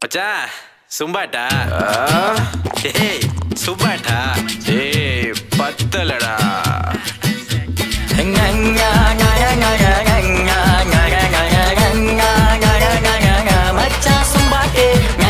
மச்சான் சும்பாட்டா ஏய் சும்பாட்டா ஏய் பத்தலடா மச்சான் சும்பாட்டு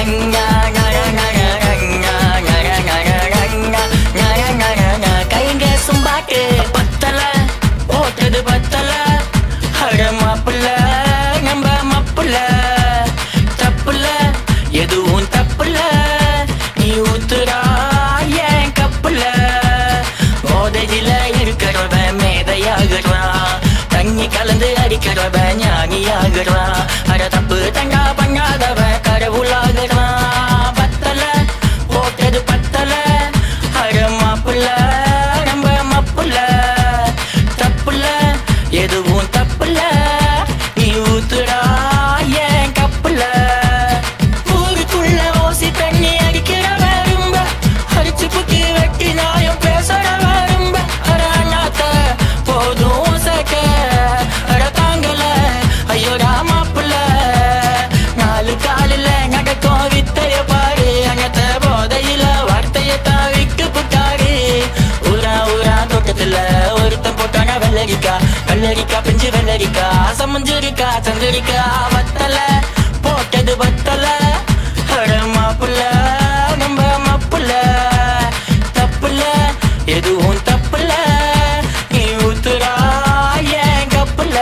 கைங்க சும்பாட்டு பத்தல ஓட்டது பத்தல அட மாப்பிள்ள நம்ம மப்புல தப்புல எதுவும் தப்புல நீ ஊத்துறா ஏன் கப்புல போதையில இருக்கிறவன் மேதையாகிறான் தண்ணி கலந்து அடிக்கிறவன் ஞானியாகிறான் அட தப்பு தண்டா பண்ணாதவன் கடவுளாகிறான் பத்தல போட்டது பத்தல அட மாப்புல நம்ம மப்புல தப்புல எதுவும் தப்புல நீ ஊத்துடா ஏன் கப்புல ஊருக்குள்ள ஓசி தண்ணி அடிக்கிற வரும்ப அடிச்சு புத்தி வெட்டி நாயம் பேசுற வரும்ப அட அண்ணாத்த போதும் சக்க அட தாங்கல ஐயோடா மாப்புல நாலு காலில் நடக்கும் வித்தைய பாரு அங்கத்த போதையில வார்த்தைய தான் விட்டு புட்டாரு ஊரா ஊரா தோட்டத்துல ஒருத்தன் போட்டான வெள்ளரிக்கா வெள்ளரிக்கா பிஞ்சு வெள்ளரிக்கா சமஞ்சிருக்கா சந்திரிக்கா வத்தல போட்டது வத்தல அட மாப்புல நம்ம மப்புல தப்புல எதுவும் தப்புல நீ ஊத்துறா ஏன் கப்புல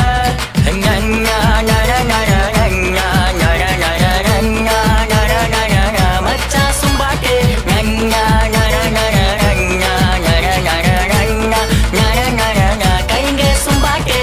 மச்சான் சும்பாட்டு கைங்க சும்பாட்டு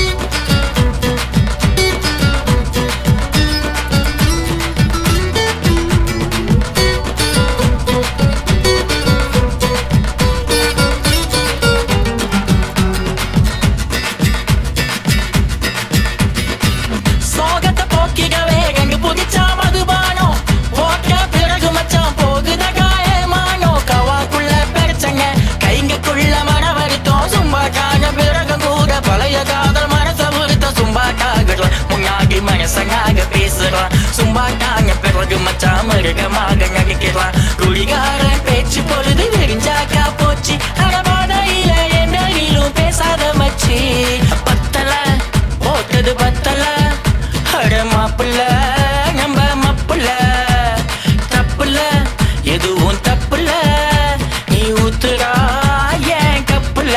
சோகத்தை போக்கிடவே கண்டு புடிச்சா மதுபானம் ஓட்ட பிறகு மச்சான் போகுத காயமானோ கவாக்குள்ள பிரச்சனை கைங்கக்குள்ள மன வருத்தம் சும்பாட்டான பிறகு கூட பழைய காதல் மனச வருத்த சும்பாட்டாகிறோம் முன்னாடி மனசனாக பேசுறான் சும்பாட்டான பிறகு மச்சான் மிருகமாக நடிக்கிறான் குடிகாரன் பேச்சு பொழுது விரிஞ்சாக்கா போச்சு அடபாதையில என்னிலும் பேசாத மச்சி பத்தல போட்டது பத்தல அட மாப்பிள்ள நம்ம மப்புல தப்புல எதுவும் தப்புல நீ ஊத்துறா ஏன் கப்புல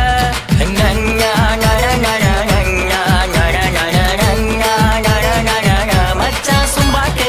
மச்சான் சும்பாட்டு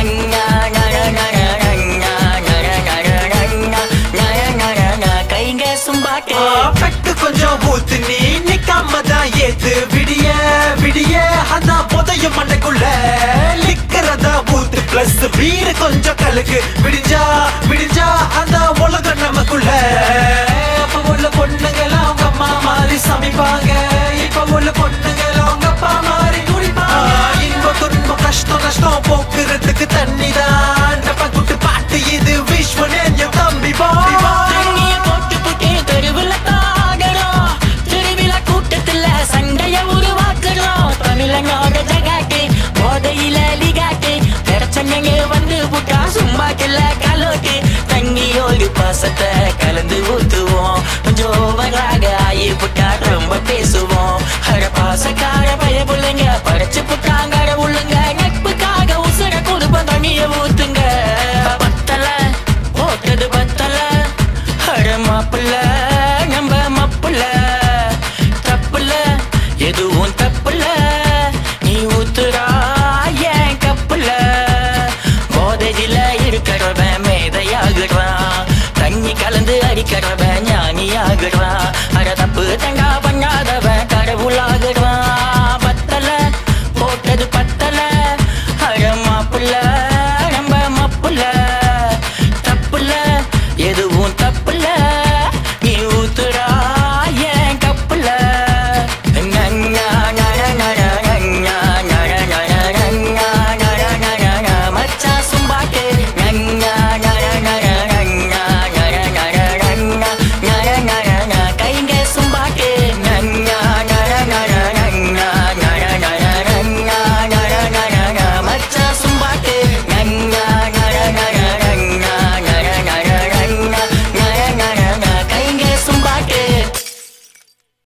கைங்க சும்பாட்டு பெட்டு கொஞ்சம் ஊத்து நீ நிக்காம தான் ஏத்து விடிய விடிய அதான் புதைய மண்டைக்குள்ள லிக்கிறதா ஊத்து பிளஸ் வீடு கொஞ்சம் கலக்கு விடிஞ்சா விடிஞ்சா அந்த உலகம் நமக்குள்ள அப்ப உள்ள பொண்ணுங்களாம் அவங்க அம்மா மாதிரி சமைப்பாங்க இப்ப உள்ள பொண்ணுங்களாம் அவங்க அப்பா மாதிரி குடிப்பாங்க இன்பம் துன்பம் கஷ்டம் நஷ்டம் போக்குறதுக்கு தண்ணி தான் குட்டு பாட்டு இது விஸ்வனேன் தம்பி பா தண்ணிய போட்டு புட்டு தெருவுல தாகறோம் திருவிழா கூட்டத்துல சண்டைய உருவாக்குறோம் தமிழனோட ஜகாட்டு போதையில லிகாட்டு பிரச்சனைங்க வந்து புட்டா சும்மா கில்ல கலோட்டு தண்ணியோடு பாசத்தை கலந்து ஊத்துவோம் கொஞ்சம் ஓவராக ஆகி புட்டா ரொம்ப பேசுவோம் அட பாசக்கா